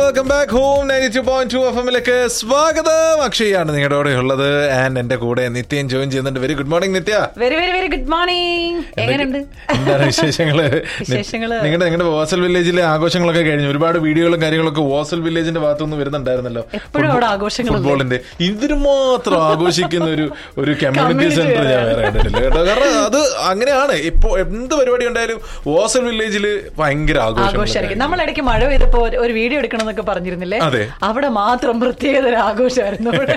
Welcome back home ninety two point two F എമ്മിലേക്ക് സ്വാഗതം അക്ഷയാണ് നിങ്ങളുടെ കൂടെ ഉള്ളത് ആൻഡ് എന്റെ കൂടെ നിത്യം ജോയിൻ ചെയ്യുന്നുണ്ട് very good morning Nithya very very very good morning എങ്ങനെയുണ്ട് എന്താണ് വിശേഷങ്ങള് വിശേഷങ്ങള്? നിങ്ങളുടെ നിങ്ങളുടെ വോസൽ വില്ലേജിലെ ആഘോഷങ്ങളൊക്കെ കഴിഞ്ഞു ഒരുപാട് വീഡിയോകളും കാര്യങ്ങളൊക്കെ വോസൽ വില്ലേജിന്റെ ഭാഗത്തുനിന്ന് വരുന്നുണ്ടായിരുന്നല്ലോ എപ്പോഴും അവിടെ ആഘോഷങ്ങളല്ലേ? ഫുട്ബോളിന്റെ ഇതിന് മാത്രം ആഘോഷിക്കുന്ന ഒരു ഒരു കമ്മ്യൂണിറ്റി Community സെന്റർ ഞാൻ വേറെ. വേറെ കണ്ടിട്ടില്ല കേട്ടോ കാരണം അത് അങ്ങനെയാണ് ഇപ്പൊ എന്ത് പരിപാടി ഉണ്ടായാലും വോസൽ വില്ലേജില് ഭയങ്കര ആഘോഷമായിരിക്കും ആഘോഷം നമ്മൾ ഇടയ്ക്ക് മഴ പെയ്തപ്പോ ഒരു- ഒരു വീഡിയോ എടുക്കണം എന്നൊക്കെ പറഞ്ഞിരുന്നില്ലേ അതെ. അവിടെ മാത്രം പ്രത്യേകത ഒരു ആഘോഷമായിരുന്നു അവിടെ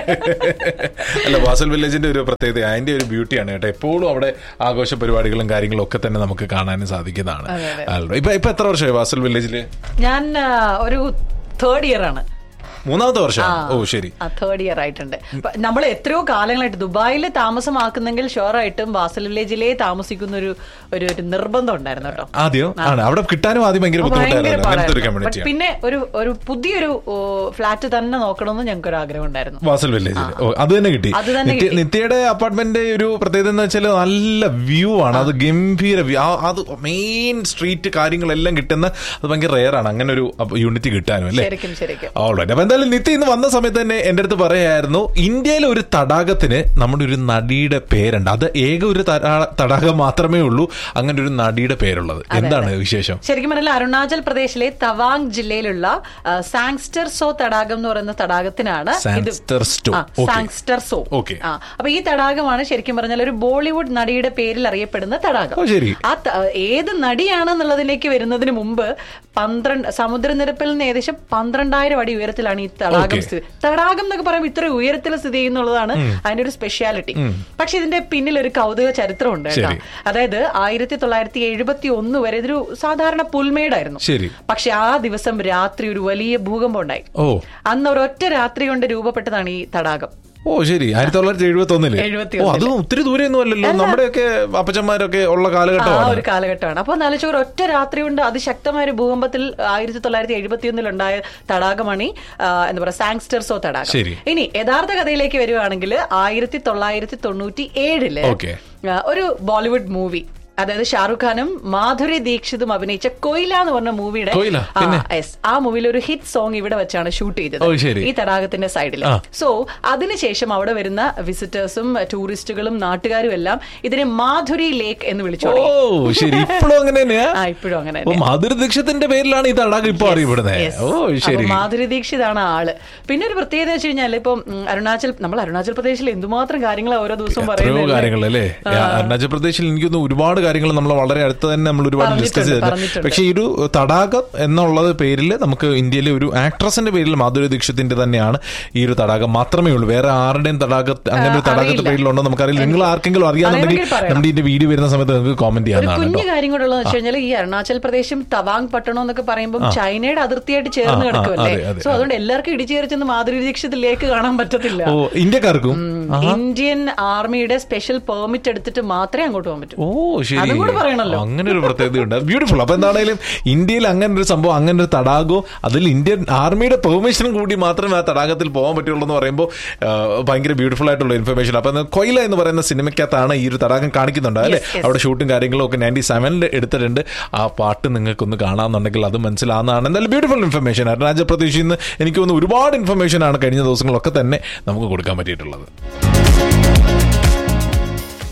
അല്ല വാസൽ വില്ലേജിന്റെ ഒരു പ്രത്യേകത അതിന്റെ ഒരു ബ്യൂട്ടിയാണ് കേട്ടോ എപ്പോഴും അവിടെ ആഘോഷ പരിപാടികളും കാര്യങ്ങളും ഒക്കെ തന്നെ നമുക്ക് കാണാനും സാധിക്കുന്നതാണ് അതെ, അതെ. അല്ലോ. ഇപ്പൊ ഇപ്പൊ എത്ര വർഷമായി വാസൽ വില്ലേജില് ഞാൻ ആ, ഒരു തേർഡ് ഇയർ ആണ് മൂന്നാമത്തെ വർഷം ഓ ശരി തേർഡ് ഇയർ ആയിട്ടുണ്ട് നമ്മൾ എത്രയോ കാലങ്ങളായിട്ട് ദുബായിൽ താമസമാക്കുന്നെങ്കിൽ ഷുവറായിട്ടും വാസൽ വില്ലേജിലേ താമസിക്കുന്ന ഒരു ഒരു ഒരു നിർബന്ധം ഉണ്ടായിരുന്നു കേട്ടോ ആദ്യം ആണ് അവിടെ കിട്ടാനും ആദ്യം ഭയങ്കര ഭയങ്കര ബുദ്ധിമുട്ടായിരുന്നു അങ്ങനത്തെ ഒരു പാടായിരുന്നു. കമ്മ്യൂണിറ്റി But പിന്നെ ഒരു ഒരു പുതിയൊരു ഫ്ലാറ്റ് തന്നെ നോക്കണമെന്ന് ഞങ്ങൾക്ക് ഒരു ആഗ്രഹം ഉണ്ടായിരുന്നു വാസൽ വില്ലേജിൽ ഓ അത് തന്നെ കിട്ടി അത് തന്നെ നിത്യ- കിട്ടി. നിത്യയുടെ അപ്പാർട്ട്മെന്റ് ഒരു പ്രത്യേകത എന്ന് വെച്ചാൽ നല്ല വ്യൂ ആണ് അത് ഗംഭീര വ്യൂ അത് മെയിൻ സ്ട്രീറ്റ് കാര്യങ്ങളെല്ലാം കിട്ടുന്ന അത് ഭയങ്കര റെയർ ആണ് അങ്ങനെ ഒരു യൂണിറ്റ് കിട്ടാനും അല്ലേ ശരിക്കും ശരിക്കും ഓൾറൈറ്റ് അപ്പൊ എന്തായാലും നിത്യ ഇന്ന് വന്ന സമയത്ത് തന്നെ എന്റെ അടുത്ത് പറയായിരുന്നു ഇന്ത്യയിലെ ഒരു തടാകത്തിന് നമ്മുടെ ഒരു നടിയുടെ പേരുണ്ട് അത് ഏക ഒരു തടാ- തടാകം മാത്രമേ ഉള്ളൂ അങ്ങനെ ഒരു നടിയുടെ പേരുള്ളത് എന്താണ് വിശേഷം ശരിക്കും പറഞ്ഞാൽ അരുണാചൽ പ്രദേശിലെ തവാങ് ജില്ലയിലുള്ള ആ, സാങ്സ്റ്റർ സോ തടാകം എന്ന് പറയുന്ന തടാകത്തിനാണ് ഇത് സാങ്സ്റ്റർ സ്റ്റോ. ആ, Okay. സാങ്സ്റ്റർ so Okay. ആ അപ്പൊ ഈ തടാകമാണ് ശരിക്കും പറഞ്ഞാൽ ഒരു ബോളിവുഡ് നടിയുടെ പേരിൽ അറിയപ്പെടുന്ന തടാകം ഓ, ശരി. ആ ത- ഏത് നടിയാണെന്നുള്ളതിലേക്ക് വരുന്നതിന് മുമ്പ് പന്ത്രണ്ട് സമുദ്രനിരപ്പിൽ നിന്ന് ഏകദേശം പന്ത്രണ്ടായിരം അടി ഉയരത്തിലാണ് ഈ തടാകം Okay. സ്ഥിതി തടാകം എന്നൊക്കെ പറയുമ്പോൾ ഇത്ര ഉയരത്തിൽ സ്ഥിതി ചെയ്യുന്നുള്ളതാണ് അതിന്റെ ഒരു സ്പെഷ്യാലിറ്റി പക്ഷെ ഇതിന്റെ പിന്നിൽ ഒരു കൗതുക ചരിത്രമുണ്ട് കേട്ടോ ശരി. അതായത് ആയിരത്തി തൊള്ളായിരത്തി എഴുപത്തി ഒന്ന് വരെ ഇതൊരു സാധാരണ പുൽമേടായിരുന്നു ശരി പക്ഷെ ആ ദിവസം രാത്രി ഒരു വലിയ ഭൂകമ്പം ഉണ്ടായി ഓ അന്ന് ഒരൊറ്റ രാത്രി കൊണ്ട് രൂപപ്പെട്ടതാണ് ഈ തടാകം ഓ ശരി ആയിരത്തി തൊള്ളായിരത്തി എഴുപത്തി ഒന്നില് എഴുപത്തി ഓ അത് ഒത്തിരി ദൂരെയൊന്നും അല്ലല്ലോ നമ്മുടെയൊക്കെ അപ്പച്ചന്മാരൊക്കെ ഉള്ള ആ കാലഘട്ടമാണ് ഒരു കാലഘട്ടമാണ് അപ്പൊ നാലോചിച്ച് ഒറ്റ രാത്രി കൊണ്ട് അതിശക്തമായ ഒരു ഭൂകമ്പത്തിൽ ആയിരത്തി തൊള്ളായിരത്തി എഴുപത്തി ഒന്നിൽ ഉണ്ടായ തടാകമാണ് ഈ ആ, എന്താ പറയാ സാങ്സ്റ്റർസോ തടാകം ശരി. ഇനി യഥാർത്ഥ കഥയിലേക്ക് വരുവാണെങ്കിൽ ആയിരത്തി തൊള്ളായിരത്തി തൊണ്ണൂറ്റി ഏഴില് Okay. ആ, ഒരു ബോളിവുഡ് മൂവി അതായത് ഷാറുഖ് ഖാനും മാധുരി ദീക്ഷിതും അഭിനയിച്ച കൊയില എന്ന് പറഞ്ഞ മൂവിയുടെ കൊയില, ആ, പിന്നെ? yes, ആ മൂവിയിൽ ഒരു ഹിറ്റ് സോങ് ഇവിടെ വെച്ചാണ് ഷൂട്ട് ചെയ്തത് ഓ, ശരി. ഈ തടാകത്തിന്റെ സൈഡിൽ ആ. സോ അതിനുശേഷം അവിടെ വരുന്ന വിസിറ്റേഴ്സും ടൂറിസ്റ്റുകളും നാട്ടുകാരും എല്ലാം ഇതിനെ മാധുരി ലേക്ക് എന്ന് വിളിച്ചു ഓ തുടങ്ങി. ശരി ഇപ്പോഴും അങ്ങനെ തന്നെയാ ആ ഇപ്പോഴും അങ്ങനെ ഓ തന്നെ. മാധുരി ദീക്ഷത്തിന്റെ പേരിലാണ് ഈ തടാകം ഇപ്പൊ അറിയപ്പെടുന്നത് Yes. ഓ അപ്പൊ ശരി മാധുരി ദീക്ഷിതാണ് ആള് പിന്നെ ഒരു പ്രത്യേകത വെച്ച് കഴിഞ്ഞാൽ ഇപ്പം ഉം, അരുണാചൽ നമ്മൾ അരുണാചൽ പ്രദേശിൽ എന്തുമാത്രം കാര്യങ്ങൾ ഓരോ ദിവസവും എത്രയോ പറയുന്നത് കാര്യങ്ങൾ അല്ലേ അരുണാചൽ പ്രദേശിൽ എനിക്കൊന്ന് ഒരുപാട് കാര്യങ്ങൾ നമ്മൾ വളരെ അടുത്ത് തന്നെ നമ്മൾ ഒരുപാട് പറഞ്ഞിട്ടുണ്ട്, ഡിസ്കസ് ചെയ്തിട്ടുണ്ട് പറഞ്ഞിട്ടുണ്ട്. പക്ഷേ ഈ ഒരു തടാകം എന്നുള്ളത് പേരിൽ നമുക്ക് ഇന്ത്യയിലെ ഒരു ആക്ട്രസിന്റെ പേരിൽ മാധുരി ദീക്ഷത്തിന്റെ തന്നെയാണ് ഈ ഒരു തടാകം മാത്രമേ ഉള്ളൂ വേറെ ആരുടെയും തടാക അങ്ങനെ ഒരു ആ, തടാകത്തെ അറിയില്ല. പേരിലുണ്ടോ നമുക്കറിയില്ല നിങ്ങൾ ആർക്കെങ്കിലും അറിയാന്നുണ്ടെങ്കിൽ അറിയണമെങ്കിൽ പറയണം. നമ്മുടെ ഇതിന്റെ വീഡിയോ വരുന്ന സമയത്ത് നിങ്ങൾക്ക് കോമന്റ് ഒരു ചെയ്യാവുന്നതാണ് കുഞ്ഞു കേട്ടോ കാര്യം കൂടെ ഉള്ളതെന്ന് വെച്ച് കഴിഞ്ഞാൽ ഈ അരുണാചൽ പ്രദേശും തവാങ് പട്ടണം എന്നൊക്കെ പറയുമ്പോൾ ചൈനയുടെ അതിർത്തിയായിട്ട് ചേർന്ന് ആ, ആ, കിടക്കുമല്ലേ അതെ, അതെ, സോ അതുകൊണ്ട് എല്ലാവർക്കും ഇടിച്ചേർച്ചെന്ന് മാധുരി ദീക്ഷിതിലേക്ക് കാണാൻ പറ്റത്തില്ല ഓ ഇന്ത്യക്കാർക്കും ഇന്ത്യൻ ആർമിയുടെ സ്പെഷ്യൽ പെർമിറ്റ് എടുത്തിട്ട് മാത്രമേ അങ്ങോട്ട് പോകാൻ പറ്റൂ ഓ ശരി അതും കൂടെ പറയണല്ലോ. അങ്ങനെ ഒരു പ്രത്യേകതയുണ്ട് ബ്യൂട്ടിഫുൾ അപ്പൊ എന്താണേലും ഇന്ത്യയിൽ അങ്ങനെ ഒരു സംഭവം അങ്ങനെ ഒരു തടാകവും അതിൽ ഇന്ത്യൻ ആർമിയുടെ പെർമിഷനും കൂടി മാത്രമേ ആ തടാകത്തിൽ പോകാൻ പറ്റുള്ളൂ എന്ന് പറയുമ്പോൾ ആ, ഭയങ്കര ബ്യൂട്ടിഫുൾ ആയിട്ടുള്ള ഇൻഫർമേഷൻ അപ്പൊ എന്താ കൊയില എന്ന് പറയുന്ന സിനിമയ്ക്കകത്താണ് ഈ ഒരു തടാകം കാണിക്കുന്നുണ്ട് അല്ലെ Yes, yes. അവിടെ ഷൂട്ടും കാര്യങ്ങളും ഒക്കെ നയൻറ്റി സെവനിൽ എടുത്തിട്ടുണ്ട് ആ പാട്ട് നിങ്ങൾക്കൊന്ന് കാണാമെന്നുണ്ടെങ്കിൽ അത് മനസ്സിലാവുന്നതാണ് എന്തായാലും ബ്യൂട്ടിഫുൾ ഇൻഫർമേഷൻ അരുണാചൽ പ്രദേശിൽ നിന്ന് എനിക്ക് തോന്നുന്നു ഒരുപാട് ഇൻഫർമേഷൻ ആണ് കഴിഞ്ഞ ദിവസങ്ങളൊക്കെ തന്നെ നമുക്ക് കൊടുക്കാൻ പറ്റിയിട്ടുള്ളത്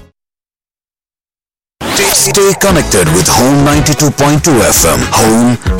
Stay connected with Home 92.2 FM. Home